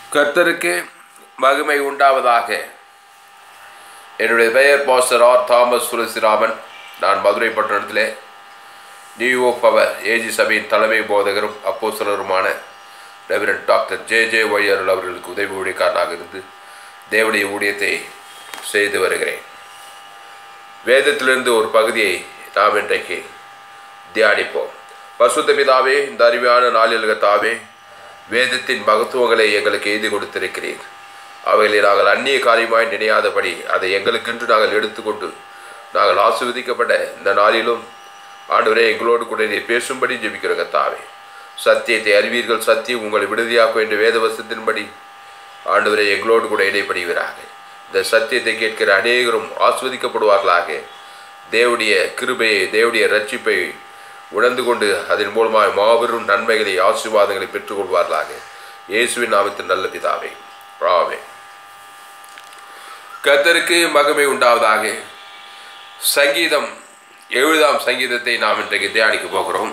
கர்த்தருக்கு மகிமை உண்டாவதாக என்னுடைய பெயர் பாஸ்டர் ஆர் தாமஸ் துளசிராமன் நான் மதுரை பட்டணத்திலே நியூ பவர் ஏஜி சபையின் தலைமை போதகரும் அப்போஸ்தலருமான ரெவரண்ட் டாக்டர் ஜே ஜே ஒய்யருள் அவர்களுக்கு உதவி ஊழியக்காரனாக இருந்து தேவனுடைய ஊழியத்தை செய்து வருகிறேன் வேதத்திலிருந்து ஒரு பகுதியை நாம் இன்றைக்கு தியானிப்போம் பசுத்த பிதாவே இந்த அருமையான நாளில் கத்தாவே வேதத்தின் மகத்துவங்களை எங்களுக்கு எழுதி கொடுத்திருக்கிறீர் அவைகளை நாங்கள் அந்நிய காரியமாய் நினையாதபடி அதை எங்களுக்கென்று நாங்கள் எடுத்துக்கொண்டு நாங்கள் ஆசிர்வதிக்கப்பட்ட இந்த நாளிலும் ஆண்டவரே எங்களோடு கூட நீ பேசும்படி ஜெபிக்கிற கத்தாவே சத்தியத்தை அறிவீர்கள் சத்தியம் உங்களை விடுதியாக்கும் என்ற வேதவசத்தின்படி ஆண்டவரே எங்களோடு கூட இடைப்படுகிறாக இந்த சத்தியத்தை கேட்கிற அநேகரும் ஆஸ்வதிக்கப்படுவார்களாக தேவடைய கிருபையை தேவடைய ரட்சிப்பை உணர்ந்து கொண்டு அதன் மூலமாக மாபெரும் நன்மைகளை ஆசீர்வாதங்களை பெற்றுக்கொள்வார்களாக இயேசுவின் நாமத்தின் நல்ல பிதாவே ஆமே கர்த்தருக்கு மகிமை உண்டாவதாக சங்கீதம் எழுதாம் சங்கீதத்தை நாம் இன்றைக்கு தியானிக்க போகிறோம்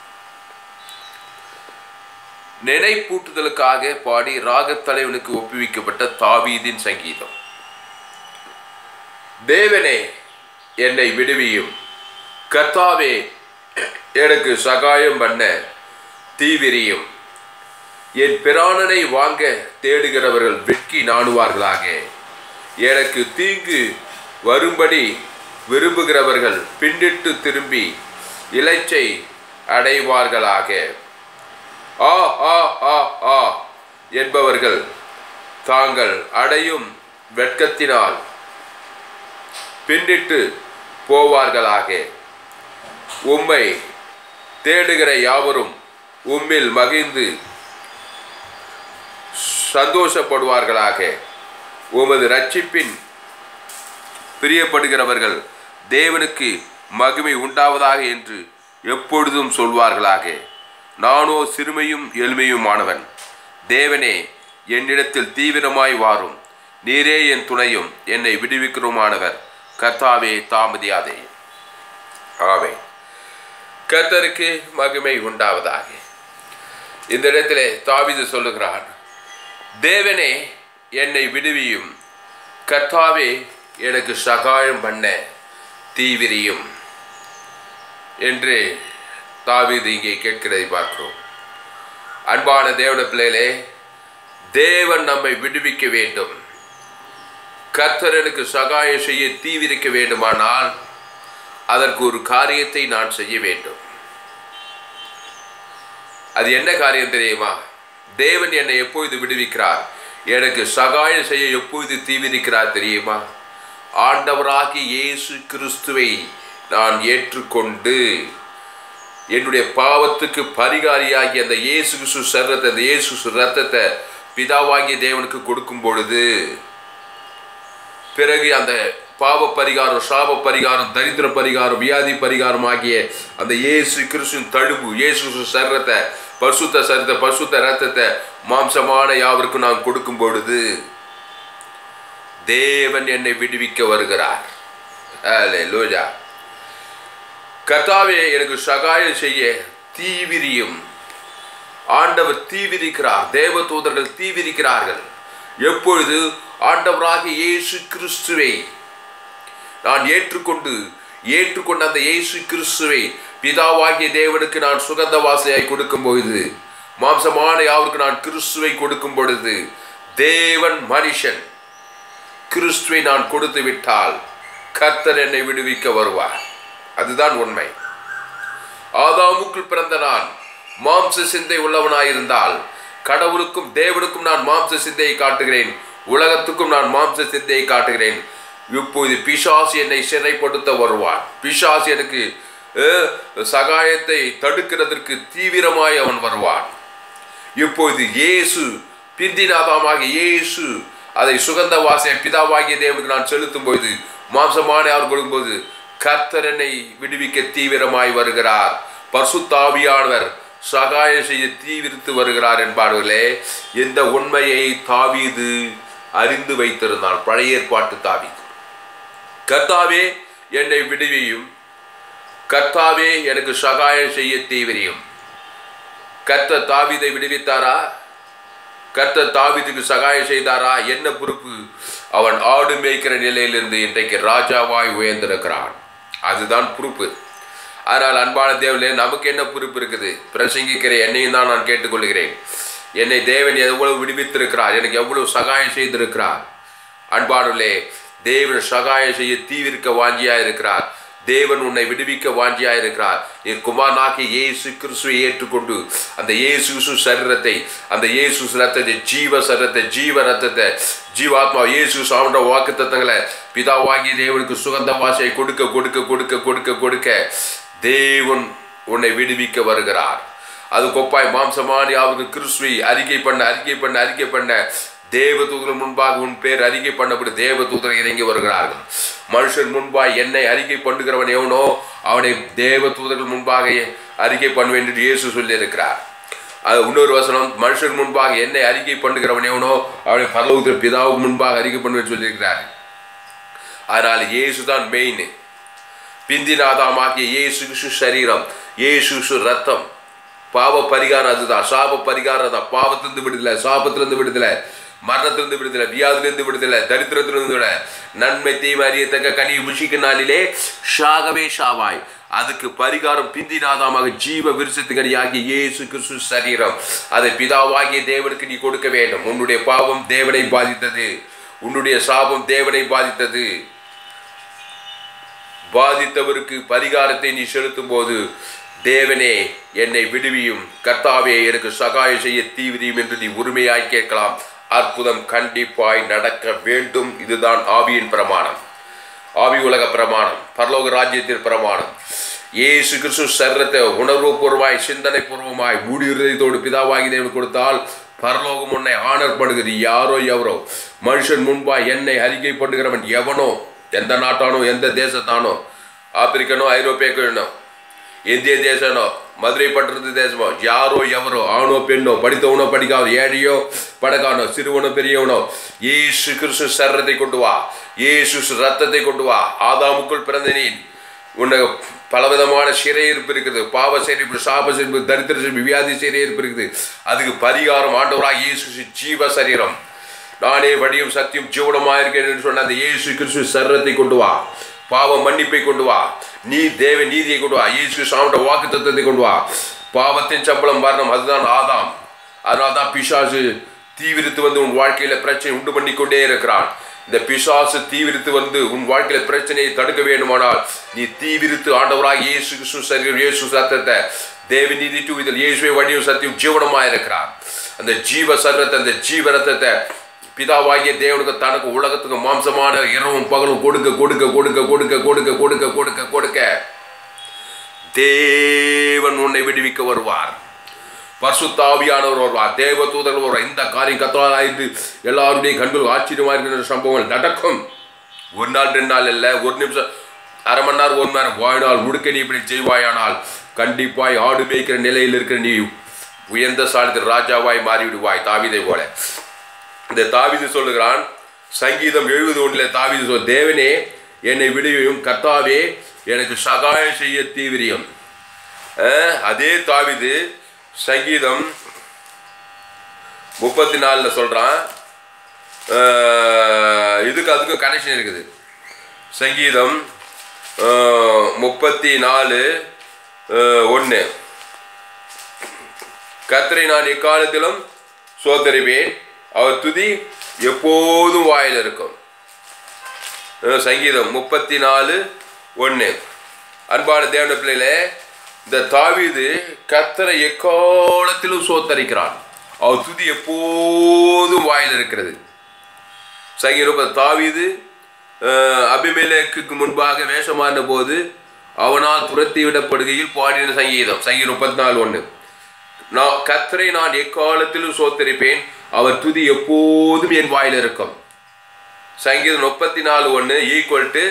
நினைப்பூட்டுதலுக்காக பாடி ராகத்தலைவனுக்கு ஒப்புவிக்கப்பட்ட தாவீதின் சங்கீதம் தேவனே என்னை விடுவியும் கர்த்தாவே எனக்கு சகாயம் பண்ண தீவிரியும் என் பிராணனை வாங்க தேடுகிறவர்கள் வெட்கி நாணுவார்களாக எனக்கு தீங்கு வரும்படி விரும்புகிறவர்கள் பின்னிட்டு திரும்பி இலைச்சை அடைவார்களாக ஆ ஆ ஆ ஆ என்பவர்கள் தாங்கள் அடையும் வெட்கத்தினால் பின்னிட்டு போவார்களாக உம்மை தேடுகிற யாவரும் உம்மில் மகிழ்ந்து சந்தோஷப்படுவார்களாக உமது ரட்சிப்பின் பிரியப்படுகிறவர்கள் தேவனுக்கு மகிமை உண்டாவதாக என்று எப்பொழுதும் சொல்வார்களாக நானோ சிறுமையும் எளிமையுமானவன் தேவனே என்னிடத்தில் தீவிரமாய் வாரும் நீரே என் துணையும் என்னை விடுவிக்கிறோமானவர் கர்த்தாவே தாமதியாதே ஆமே கர்த்தருக்கு மகிமை உண்டாவதாக இந்த இடத்திலே தாவிது சொல்லுகிறான் தேவனே என்னை விடுவியும் கர்த்தாவே எனக்கு சகாயம் பண்ண தீவிரியும் என்று தாவீது இங்கே கேட்கிறதை பார்க்கிறோம் அன்பான தேவன பிள்ளைகளே தேவன் நம்மை விடுவிக்க வேண்டும் கர்த்தர் எனக்கு சகாயம் செய்ய தீவிரிக்க வேண்டுமானால் அதற்கு ஒரு காரியத்தை நான் செய்ய வேண்டும் அது என்ன காரியம் தெரியுமா தேவன் என்னை எப்பொழுது விடுவிக்கிறார் எனக்கு சகாயம் செய்ய எப்பொழுது தீவிரிக்கிறார் தெரியுமா ஆண்டவராகி இயேசு கிறிஸ்துவை நான் ஏற்றுக்கொண்டு என்னுடைய பாவத்துக்கு பரிகாரியாகி அந்த இயேசு கிறிஸ்து சரத்தை அந்த இயேசு கிறிஸ்து ரத்தத்தை பிதாவாகிய தேவனுக்கு கொடுக்கும் பொழுது பிறகு அந்த பாவ பரிகாரம் சாப பரிகாரம் தரித்திர பரிகாரம் வியாதி பரிகாரம் ஆகிய அந்த இயேசு கிறிஸ்துவின் தழும்பு இயேசு கிறிஸ்து சரத்தை பசுத்த சரத்தை பசுத்த ரத்தத்தை மாம்சமான யாவருக்கும் நான் கொடுக்கும் பொழுது தேவன் என்னை விடுவிக்க வருகிறார் லோஜா கர்த்தாவே எனக்கு சகாயம் செய்ய தீவிரியும் ஆண்டவர் தீவிரிக்கிறார் தேவ தூதர்கள் தீவிரிக்கிறார்கள் எப்பொழுது ஆண்டவராக இயேசு கிறிஸ்துவை நான் ஏற்றுக்கொண்டு ஏற்றுக்கொண்ட அந்த இயேசு கிறிஸ்துவை பிதாவாகிய தேவனுக்கு நான் சுகந்த வாசையாய் கொடுக்கும் பொழுது மாம்சமான யாருக்கு நான் கிறிஸ்துவை கொடுக்கும் பொழுது தேவன் மனுஷன் கிறிஸ்துவை நான் கொடுத்து விட்டால் கர்த்தர் என்னை விடுவிக்க வருவார் அதுதான் உண்மை ஆதாமுக்குள் பிறந்த நான் மாம்ச சிந்தை உள்ளவனாயிருந்தால் கடவுளுக்கும் தேவனுக்கும் நான் மாம்ச சிந்தையை காட்டுகிறேன் உலகத்துக்கும் நான் மாம்ச சிந்தையை காட்டுகிறேன் இப்போது பிசாசு என்னை சிறைப்படுத்த வருவான் பிசாசு எனக்கு சகாயத்தை தடுக்கிறதற்கு தீவிரமாய் அவன் வருவான் இப்போது இயேசு பிந்திநாதாமாக இயேசு அதை சுகந்த வாசை பிதாவாகிய தேவனுக்கு நான் செலுத்தும் பொழுது மாம்சமான அவர் கொடுக்கும்போது கர்த்தர் என்னை விடுவிக்க தீவிரமாய் வருகிறார் பர்சுத்தாவியானவர் சகாயம் செய்ய தீவிரித்து வருகிறார் என்பார்களே இந்த உண்மையை தாவீது அறிந்து வைத்திருந்தான் பழைய ஏற்பாட்டு தாவீது கர்த்தாவே என்னை விடுவியும் கர்த்தாவே எனக்கு சகாயம் செய்ய தீவிரியும் கர்த்தர் தாவீதை விடுவித்தாரா கர்த்தர் தாவீதுக்கு சகாயம் செய்தாரா என்ன பொறுப்பு அவன் ஆடு மேய்க்கிற நிலையிலிருந்து இன்றைக்கு ராஜாவாய் உயர்ந்திருக்கிறான் அதுதான் பொறுப்பு ஆனால் அன்பான தேவனே நமக்கு என்ன பொறுப்பு இருக்குது பிரசங்கிக்கிற என்னையும் தான் நான் கேட்டுக்கொள்கிறேன் என்னை தேவன் எவ்வளவு விடுவித்திருக்கிறார் எனக்கு எவ்வளவு சகாயம் செய்திருக்கிறார் அன்பானுள்ளே தேவன் சகாயம் செய்ய தீவிரிக்க வாஞ்சியா இருக்கிறார் தேவன் உன்னை விடுவிக்க வாஞ்சியா இருக்கிறார் என் குமாரனாகி இயேசு கிறிஸ்துவை ஏற்றுக்கொண்டு அந்த இயேசு கிறிஸ்து சரீரத்தை அந்த இயேசு ரத்தத்தை ஜீவ சரீரத்தை ஜீவ ரத்தத்தை ஜீவாத்மா இயேசு சாப்பிட்ட வாக்கு தத்தங்களை பிதாவாகி தேவனுக்கு சுகந்த வாசையை கொடுக்க கொடுக்க கொடுக்க கொடுக்க கொடுக்க தேவன் உன்னை விடுவிக்க வருகிறார் அது கொப்பாய் மாம்சமானி அவருக்கு கிறிஸ்துவை அறிக்கை பண்ண அறிக்கை பண்ண அறிக்கை பண்ண தேவதூதர்கள் முன்பாக உன் பேர் அறிக்கை பண்ணப்பட்டு தேவதூதர்கள் இறங்கி வருகிறார்கள் மனுஷன் முன்பாய் என்னை அறிக்கை பண்ணுகிறவன் எவனோ அவனை தேவதூதர்கள் முன்பாக அறிக்கை பண்ணுவேன் என்று இயேசு சொல்லியிருக்கிறார் அது இன்னொரு வசனம் மனுஷன் முன்பாக என்னை அறிக்கை பண்ணுகிறவன் எவனோ அவனை பரலோகத்தில் பிதாவுக்கு முன்பாக அறிக்கை பண்ணுவேன் சொல்லியிருக்கிறார் அதனால் இயேசு தான் மெயின் பிந்தினாதாமாகிய இயேசு கிறிஸ்து சரீரம் இயேசு கிறிஸ்து ரத்தம் பாவ பரிகாரம் அதுதான் சாப பரிகாரம் தான் பாவத்திலிருந்து விடுதலை சாபத்திலிருந்து விடுதலை மரணத்திலிருந்து விடுதலை வியாதிலிருந்து விடுதலை தரித்திரத்திலிருந்து விட நன்மை தீமை அறியத்தக்க கனி புஷிக்கு நாளிலே ஷாகவே ஷாவாய் அதுக்கு பரிகாரம் பிந்தினாதாமாக ஜீவ விருசத்துக்கடியாகிய இயேசு கிறிஸ்து சரீரம் அதை பிதாவாகிய தேவனுக்கு நீ கொடுக்க வேண்டும் உன்னுடைய பாவம் தேவனை பாதித்தது உன்னுடைய சாபம் தேவனை பாதித்தது பாதித்தவருக்கு பரிகாரத்தை நீ செலுத்தும் போது தேவனே என்னை விடுவியும் கர்த்தாவே எனக்கு சகாயம் செய்ய தீவிரியும் என்று நீ உரிமையாய் கேட்கலாம் அற்புதம் கண்டிப்பாய் நடக்க வேண்டும் இதுதான் ஆவியின் பிரமாணம் ஆவி உலக பிரமாணம் பரலோக ராஜ்யத்தின் பிரமாணம் இயேசு கிறிஸ்து சரீரத்தை உணர்வுபூர்வமாய் சிந்தனை பூர்வமாய் மூடி இருதயத்தோடு பிதாவாகி தேவன் கொடுத்தால் பரலோகம் உன்னை ஆனர் பண்ணுகிறது யாரோ எவரோ மனுஷன் முன்பாய் என்னை அறிக்கை பண்ணுகிறவன் எவனோ எந்த நாட்டானோ எந்த தேசத்தானோ ஆப்பிரிக்கனோ ஐரோப்பியனோ இந்திய தேசனோ மதுரை பட்டணத்து தேசமோ யாரோ எவரோ ஆணோ பெண்ணோ படித்தவனோ படிக்காதோ ஏழையோ படக்கானோ சிறுவனோ பெரியவனோ இயேசு கிறிஸ்து சரத்தை கொண்டு வா இயேசு ரத்தத்தை கொண்டு வா ஆதாமுக்குள் பிறந்த நீ உனக்கு பலவிதமான சிறையிருப்பு இருக்குது பாவ சிறைப்பு சாப சிறைப்பு தரித்திர சிறைப்பு வியாதி சிறையிருப்பு இருக்குது அதுக்கு பரிகாரம் ஆண்டவராக இயேசு ஜீவ சரீரம் நானே வடியும் சத்தியம் ஜீவனமாக இருக்கேன் என்று சொன்ன அந்த இயேசு கிறிஸ்து சரத்தை கொண்டு வா பாவ மன்னிப்பை கொண்டு வா நீ தேவ நீதியை கொண்டு வா இயேசு சாமிட்ட வாக்கு தத்துவத்தை கொண்டு வா பாவத்தின் சம்பளம் மரணம் அதுதான் ஆதாம் அதனால தான் பிசாசு தீவிரித்து வந்து உன் வாழ்க்கையில பிரச்சனை உண்டு பண்ணி கொண்டே இருக்கிறான் இந்த பிசாசு தீவிரித்து வந்து உன் வாழ்க்கையில பிரச்சனையை தடுக்க வேண்டுமானால் நீ தீவிரித்து ஆண்டவராக இயேசு கிறிஸ்து சரீரம் இயேசு சத்தத்தை தேவ நீதி டூ இதில் இயேசுவை வடியும் சத்தியம் ஜீவனமாக இருக்கிறார் அந்த ஜீவ சரத்தை அந்த ஜீவ ரத்தத்தை பிதாவாகிய தேவனுக்கு தனக்கு உலகத்துக்கு மாம்சமான இரவும் பகலும் கொடுக்க கொடுக்க கொடுக்க கொடுக்க கொடுக்க கொடுக்க கொடுக்க கொடுக்க தேவன் உன்னை விடுவிக்க வருவார் பர்சுத்தாவியானவர் வருவார் தேவ தூதர்கள் வருவார் இந்த காரியம் கத்தலாயிட்டு எல்லாருடைய கண்கள் ஆச்சரியமா இருக்கிற சம்பவங்கள் நடக்கும் ஒரு நாள் ரெண்டு நாள் இல்லை ஒரு நிமிஷம் அரை மணி நேரம் ஒரு மணி நேரம் வாழ்நாள் முழுக்க நீ இப்படி செய்வாயானால் கண்டிப்பாய் ஆடு மேய்க்கிற நிலையில் இருக்கிற நீ உயர்ந்த சாலத்தில் ராஜாவாய் மாறிவிடுவாய் தாவிதை போல இந்த தாவிது சொல்லுகிறான் சங்கீதம் எழுபது ஒன்றில் தாவிது சொல் தேவனே என்னை விடுவியும் கர்த்தாவே எனக்கு சகாயம் செய்ய தீவிரியம் அஹ், அதே தாவிது சங்கீதம் முப்பத்தி நாலில் சொல்கிறான் இதுக்கு அதுக்கு கனெக்ஷன் இருக்குது சங்கீதம் அஹ், முப்பத்தி நாலு ஒன்று கர்த்தரை நான் எக்காலத்திலும் சோதரிப்பேன் அவர் துதி எப்போதும் வாயில் இருக்கும் அஹ் சங்கீதம் முப்பத்தி நாலு ஒன்று அன்பான தேவன பிள்ளைகளே இந்த தாவீது கர்த்தரை எக்காலத்திலும் சோத்தரிக்கிறான் அவர் துதி எப்போதும் வாயில் இருக்கிறது சங்கீதம் தாவீது அஹ், அபிமெலேக்குக்கு முன்பாக வேஷமாறின போது அவனால் துரத்தி விடப்படுகையில் பாடின சங்கீதம் சங்கீதம் முப்பத்தி நாலு ஒன்று நான் கத்தரை நான் எக்காலத்திலும் சோத்தரிப்பேன் அவர் துதி எப்போதும் என் வாயில் இருக்கும் சங்கீதம் முப்பத்தி நாலு ஒன்று ஈக்குவல் டு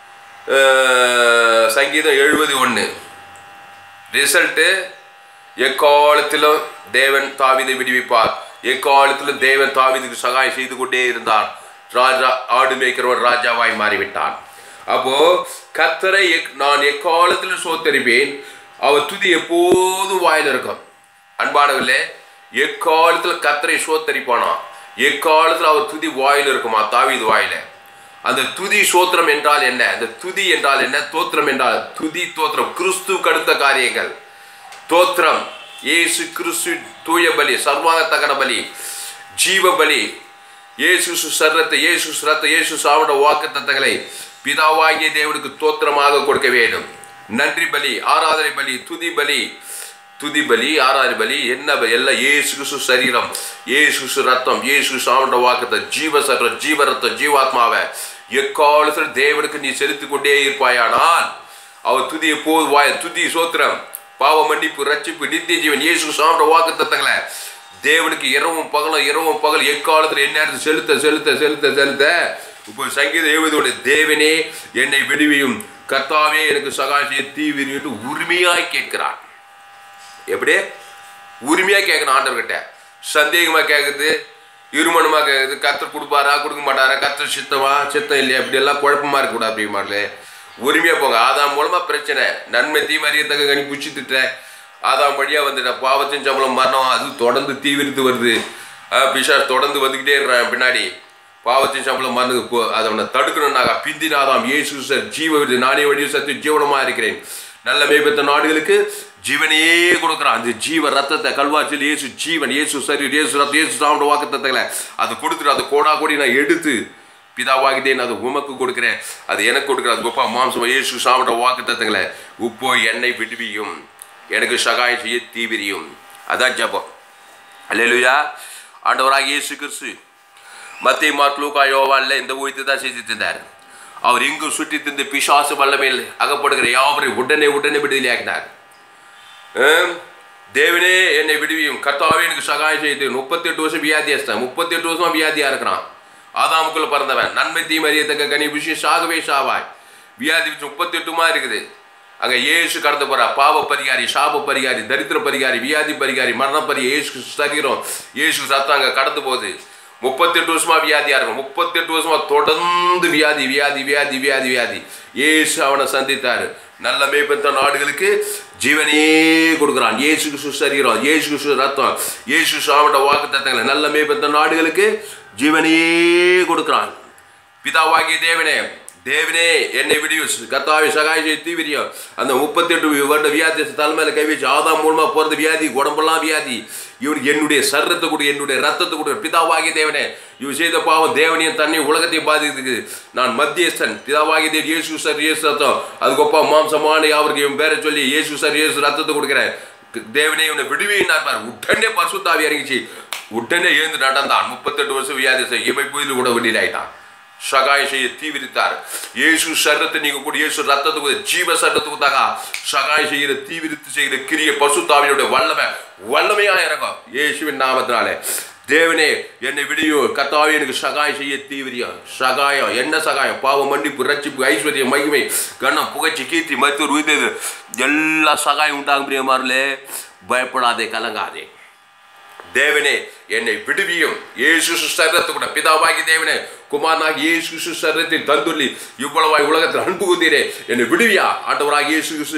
சங்கீதம் எழுபது ஒன்று ரிசல்ட்டு எக்காலத்திலும் தேவன் தாவீதை விடுவிப்பார் எக்காலத்திலும் தேவன் தாவீதுக்கு சகாயம் செய்து கொண்டே இருந்தார் ராஜா ஆடு மேய்க்கிறவன் ராஜாவாய் மாறிவிட்டான் அப்போ கத்தரை எக்- நான் எக்காலத்திலும் சோத்தரிப்பேன் அவர் துதி எப்போதும் வாயில் இருக்கும் அன்பானவர்களே எக்காலத்துல கத்தரை சோத்தரிப்பானா எக்காலத்துல அவர் துதி வாயில் இருக்குமா தாவீது வாயில அந்த துதி சோத்திரம் என்றால் என்ன அந்த துதி என்றால் என்ன தோத்திரம் என்றால் துதி தோத்திரம் கிறிஸ்து கடுத்த காரியங்கள் தோத்திரம் இயேசு கிறிஸ்து தூய பலி சர்வாங்க தகன பலி ஜீவ பலி இயேசு சர்ரத்தை இயேசு ரத்த இயேசு சாவிட வாக்கு தத்தங்களை பிதாவாகிய தேவனுக்கு தோத்திரமாக கொடுக்க வேண்டும் நன்றி பலி ஆராதனை பலி துதி பலி துதி பலி ஆராதனை பலி என்ன பலி? எல்லாம் இயேசு கிறிஸ்து சரீரம் இயேசு கிறிஸ்து ரத்தம் இயேசு சாவிட வாக்கத்தை ஜீவ சர்வம் ஜீவ ரத்தம் ஜீவாத்மாவை எக்காலத்தில் தேவனுக்கு நீ செலுத்திக் கொண்டே இருப்பாயானால் அவர் துதி எப்போது வாய துதி சோத்திரம் பாவ மன்னிப்பு ரட்சிப்பு நித்திய ஜீவன் இயேசு சாப்பிட்ட வாக்கு தத்தங்களை தேவனுக்கு இரவும் பகலும் இரவும் பகல் எக்காலத்தில் என்ன செலுத்த செலுத்த செலுத்த செலுத்த இப்போ சங்கீத எழுபதோட தேவனே என்னை விடுவியும் கர்த்தாவே எனக்கு சகாயம் செய்ய தீவிரிட்டு உரிமையாய் கேட்கிறான் எப்படி உரிமையா கேட்கணும் ஆண்டவர்கிட்ட சந்தேகமா கேட்குது இருமணமா கேட்குது கத்தர் கொடுப்பாரா கொடுக்க மாட்டாரா கத்தர் சித்தமா சித்தம் இல்லையா இப்படி எல்லாம் குழப்பமா இருக்கக்கூடாது அப்படிமாடல உரிமையா போங்க ஆதாம் மூலமா பிரச்சனை நன்மை தீமை அறியத்தக்க கனி புச்சி திட்ட ஆதாம் வழியா வந்துட்ட பாவத்தின் சம்பளம் மரணம் அது தொடர்ந்து தீவிரித்து வருது அஹ் பிசாஸ் தொடர்ந்து வந்துக்கிட்டே இருக்கிறான் பின்னாடி பாவத்தின் சம்பளம் மறந்து போ அதை அவனை தடுக்கணும்னாக பிந்தினாதாம் இயேசு சார் ஜீவ விருது நானே வழி சத்து ஜீவனமா இருக்கிறேன் நல்ல மேய்பத்த நாடுகளுக்கு ஜீவனையே கொடுக்குறான் அந்த ஜீவ ரத்தத்தை கல்வாச்சில் இயேசு ஜீவன் இயேசு சரி இயேசு ரத்தம் இயேசு சாப்பிட வாக்கு தத்தங்களை அதை கொடுத்துட்டு அதை கோடா கோடி நான் எடுத்து பிதாவாகிதேன் அது உமக்கு கொடுக்குறேன் அது எனக்கு கொடுக்குறேன் அது உப்பா மாம்சம் இயேசு சாப்பிட வாக்கு தத்தங்களை உப்போ என்னை விடுவியும் எனக்கு சகாயம் செய்ய தீவிரியும் அதான் ஜபம் அல்லேலூயா ஆண்டவராக இயேசு கிறிஸ்து மத்திய மார்க் லூக்கா யோவான்ல இந்த ஊழியத்தை தான் செய்து தந்தார் அவர் எங்கும் சுற்றி திருந்து பிசாசு வல்லமையில் அகப்படுகிற யாவரையும் உடனே உடனே விடுதலையாக்கினார் ஆம், தேவனே என்னை விடுவியும் கர்த்தாவே எனக்கு சகாயம் செய்து முப்பத்தி எட்டு வருஷம் வியாதியஸ்தான் முப்பத்தி எட்டு வருஷமா வியாதியா இருக்கிறான் ஆதாமுக்குள்ள பிறந்தவன் நன்மை தீமை அறியத்தக்க கனி விஷயம் சாகவே சாவாய் வியாதி முப்பத்தி எட்டுமா இருக்குது அங்க இயேசு கடந்து போறா பாவ பரிகாரி சாப பரிகாரி தரித்திர பரிகாரி வியாதி பரிகாரி மரண பரி இயேசு சரீரம் இயேசு சத்தம் அங்க கடந்து போகுது முப்பத்தெட்டு வருஷமா வியாதியா இருக்கும் முப்பத்தெட்டு வருஷமா தொடர்ந்து வியாதி வியாதி வியாதி வியாதி வியாதி இயேசு அவனை சந்தித்தாரு நல்ல மேய்ப்பத்த நாடுகளுக்கு ஜீவனையே கொடுக்குறான் இயேசு கிறிஸ்து சரீரம் இயேசு கிறிஸ்து ரத்தம் இயேசு சாமட்ட வாக்கு தத்தங்களை நல்ல மேய்ப்பத்த நாடுகளுக்கு ஜீவனையே கொடுக்குறான் பிதாவாகிய தேவனே தேவனே என்னை விடியும் கத்தாவை சகாயம் செய்ய தீவிரியம் அந்த முப்பத்தெட்டு வருட வியாதி தலைமையில கை வச்சு ஆதாம் மூலமா போறது வியாதி உடம்பெல்லாம் வியாதி இவனுக்கு என்னுடைய சர்ரத்தை கொடு என்னுடைய ரத்தத்தை கொடு பிதாவாகிய தேவனே இவன் செய்த பாவம் தேவனையும் தன்னையும் உலகத்தையும் பாதிக்குது நான் மத்தியஸ்தன் பிதாவாகிய தேவன் இயேசு சார் இயேசு ரத்தம் அதுக்கொப்பா மாம்சமான அவருக்கு இவன் பேரை சொல்லி இயேசு சார் இயேசு ரத்தத்தை கொடுக்குறேன் தேவனே இவனை விடுவினார் பார் உடனே பரிசுத்தாவி இறங்கிச்சு உடனே எழுந்து நடந்தான் முப்பத்தெட்டு வருஷம் வியாதி இவை புயல் கூட வெளியில் ஆயிட்டான் சகாயம் செய்ய தீவிரித்தார் இயேசு சரத்தை நீங்க கூட இயேசு ரத்தத்துக்கு ஜீவ சரத்துக்கு சகாயம் செய்கிற தீவிரித்து செய்கிற கிரிய பசுத்தாவியோட வல்லமை வல்லமையா இறங்கும் இயேசுவின் நாமத்தினாலே தேவனே என்னை விடியும் கத்தாவே எனக்கு சகாயம் செய்ய தீவிரியம் சகாயம் என்ன சகாயம் பாவம் மன்னிப்பு ரட்சிப்பு ஐஸ்வர்யம் மகிமை கண்ணம் புகழ்ச்சி கீர்த்தி மருத்துவர் உயிர்த்தது எல்லா சகாயம் உண்டாகும் பிரியமாரிலே பயப்படாதே கலங்காதே தேவனே என்னை விடுவியும் இயேசு சரத்து கூட பிதாவாகி தேவனே குமாரனாகி இயேசு சரத்தை தந்துள்ளி இவ்வளவாய் உலகத்தில் அன்பு குந்தீரே என்னை விடுவியா ஆண்டவராக இயேசு கிறிஸ்து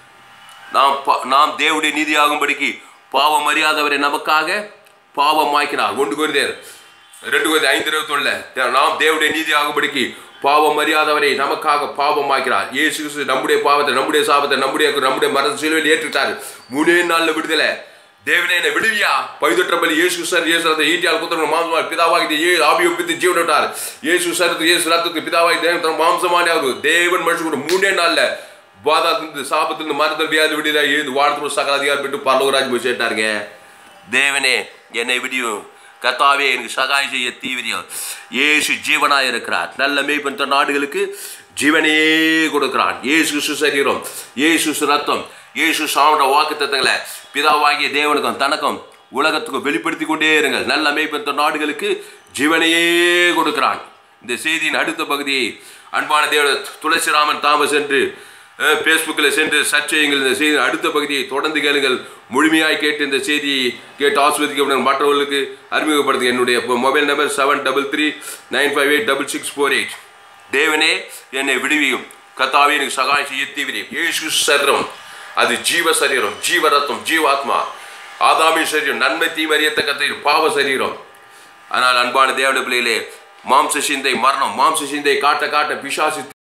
நாம் பா- நாம் தேவனுடைய நீதியாகும்படிக்கு பாவம் அறியாதவரை நமக்காக பாவம் மாய்க்கிறார் ஒன்று குருதேர் ரெண்டு குருது ஐந்து இருபத்தொன்னுல நாம் தேவனுடைய நீதி ஆகும்படிக்கு பாவம் அறியாதவரை நமக்காக பாவம் ஆக்கிறார் இயேசு கிறிஸ்து நம்முடைய பாவத்தை நம்முடைய சாபத்தை நம்முடைய நம்முடைய மரண சிலுவையில் ஏற்றுட்டார் மூணே நாள்ல விடுதலை தேவனே என்னை விடுவியா பைதொற்ற பலி இயேசு சார் இயேசு ரத்த ஈட்டியால் குத்திர மாம்சமாக பிதாவாகி ஏ ஆபி ஒப்பித்து ஜீவன் விட்டார் இயேசு சரத்து இயேசு ரத்துக்கு பிதாவாகி தேவன் தன் மாம்சமானே அவர் தேவன் மனுஷன் கூட மூணே நாள்ல பாதாத்திலிருந்து சாபத்திலிருந்து மரத்தில் வியாதி விடுதலை எழுந்து வாழ்த்து சகல அதிகாரம் பெற்று பரலோகராஜ் போய் சேர்த்தாருங்க தேவனே என்னை விடியும் கத்தாவே எனக்கு சகாயம் செய்ய தீவிரியம் இயேசு ஜீவனாய் இருக்கிறார் நல்ல மேய்ப்பன் நாடுகளுக்கு ஜீவனையே கொடுக்கிறான் இயேசு கிறிஸ்து சரீரம் இயேசு கிறிஸ்து ரத்தம் இயேசு சாவோட வாக்கு தத்தங்களை பிதாவாகிய தேவனுக்கும் தனக்கும் உலகத்துக்கும் வெளிப்படுத்தி கொண்டே இருங்கள் நல்ல மேய்ப்பன் நாடுகளுக்கு ஜீவனையே கொடுக்கிறான் இந்த செய்தியின் அடுத்த பகுதியை அன்பான தேவ துளசிராமன் தாமஸ் என்று ஃபேஸ்புக்கில் சென்று சர்ச் செய்யுங்கள் இந்த செய்தி அடுத்த பகுதியை தொடர்ந்து கேளுங்கள் முழுமையாய் கேட்டு இந்த செய்தியை கேட்டு ஆஸ்வதிக்க மற்றவர்களுக்கு அறிமுகப்படுத்துங்க என்னுடைய mobile number seven double three nine five eight double six four eight தேவனே என்னை விடுவியும் கத்தாவே எனக்கு சகாயம் செய்ய தீவிரம் இயேசு சரீரம் அது ஜீவ சரீரம் ஜீவ ரத்தம் ஜீவாத்மா ஆதாமின் சரீரம் நன்மை தீமறியத்தக்க சரீரம், பாவ சரீரம் ஆனால் அன்பான தேவனுடைய பிள்ளைகளே மாம்ச சிந்தை மரணம் மாம்ச சிந்தை காட்ட காட்ட பிசாசு